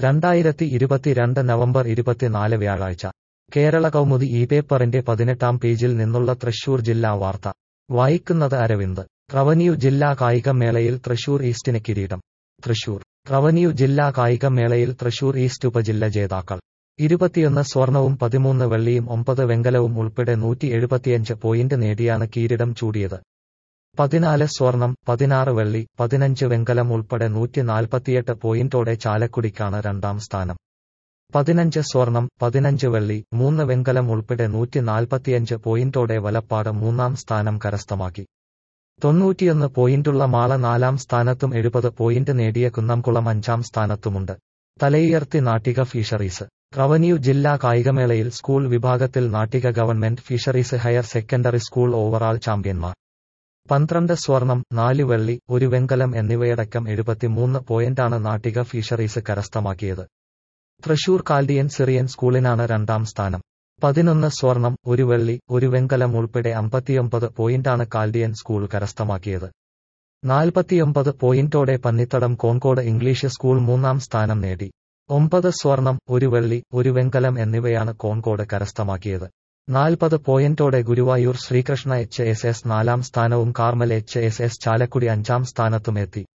രണ്ടായിരത്തി ഇരുപത്തിരണ്ട് നവംബർ ഇരുപത്തിനാല് വ്യാഴാഴ്ച കേരള കൗമുദി ഈ പേപ്പറിന്റെ പതിനെട്ടാം പേജിൽ നിന്നുള്ള തൃശൂർ ജില്ലാ വാർത്ത വായിക്കുന്നത് അരവിന്ദ് റവന്യൂ ജില്ലാ കായികമേളയിൽ തൃശൂർ ഈസ്റ്റിന് കിരീടം തൃശൂർ റവന്യൂ ജില്ലാ കായികമേളയിൽ തൃശൂർ ഈസ്റ്റ് ഉപജില്ല ജേതാക്കൾ ഇരുപത്തിയൊന്ന് സ്വർണവും പതിമൂന്ന് വെള്ളിയും ഒമ്പത് വെങ്കലവും ഉൾപ്പെടെ നൂറ്റി എഴുപത്തിയഞ്ച് പോയിന്റ് നേടിയാണ് കിരീടം ചൂടിയത് പതിനാല് സ്വർണം പതിനാറ് വെള്ളി പതിനഞ്ച് വെങ്കലം ഉൾപ്പെടെ നൂറ്റി നാൽപ്പത്തിയെട്ട് പോയിന്റോടെ ചാലക്കുടിക്കാണ് രണ്ടാം സ്ഥാനം പതിനഞ്ച് സ്വർണം പതിനഞ്ച് വെള്ളി മൂന്ന് വെങ്കലം ഉൾപ്പെടെ നൂറ്റി നാൽപ്പത്തിയഞ്ച് പോയിന്റോടെ വലപ്പാട് മൂന്നാം സ്ഥാനം കരസ്ഥമാക്കി തൊണ്ണൂറ്റിയൊന്ന് പോയിന്റുള്ള മാള നാലാം സ്ഥാനത്തും എഴുപത് പോയിന്റ് നേടിയ കുന്നംകുളം അഞ്ചാം സ്ഥാനത്തുമുണ്ട് തലയുയർത്തി നാട്ടിക ഫിഷറീസ് റവന്യൂ ജില്ലാ കായികമേളയിൽ സ്കൂൾ വിഭാഗത്തിൽ Nattika government fisheries higher secondary school overall ചാമ്പ്യന്മാർ പന്ത്രണ്ട് സ്വർണം നാല് വെള്ളി ഒരു വെങ്കലം എന്നിവയടക്കം എഴുപത്തിമൂന്ന് പോയിന്റാണ് നാട്ടിക ഫിഷറീസ് കരസ്ഥമാക്കിയത് തൃശൂർ കാൽഡിയൻ സിറിയൻ സ്കൂളിനാണ് രണ്ടാം സ്ഥാനം പതിനൊന്ന് സ്വർണം ഒരു വെള്ളി ഒരു വെങ്കലം ഉൾപ്പെടെ അമ്പത്തിയൊമ്പത് പോയിന്റാണ് കാൽഡിയൻ സ്കൂൾ കരസ്ഥമാക്കിയത് നാൽപ്പത്തിയൊമ്പത് പോയിന്റോടെ പന്നിത്തടം കോൺകോട് ഇംഗ്ലീഷ് സ്കൂൾ മൂന്നാം സ്ഥാനം നേടി ഒമ്പത് സ്വർണം ഒരു വെള്ളി ഒരു വെങ്കലം എന്നിവയാണ് കോൺകോട് കരസ്ഥമാക്കിയത് നാൽപ്പത് പോയിന്റോടെ Guruvayur Sreekrishna H S S നാലാം സ്ഥാനവും Carmel H S S Chalakudy അഞ്ചാം സ്ഥാനത്തുമെത്തി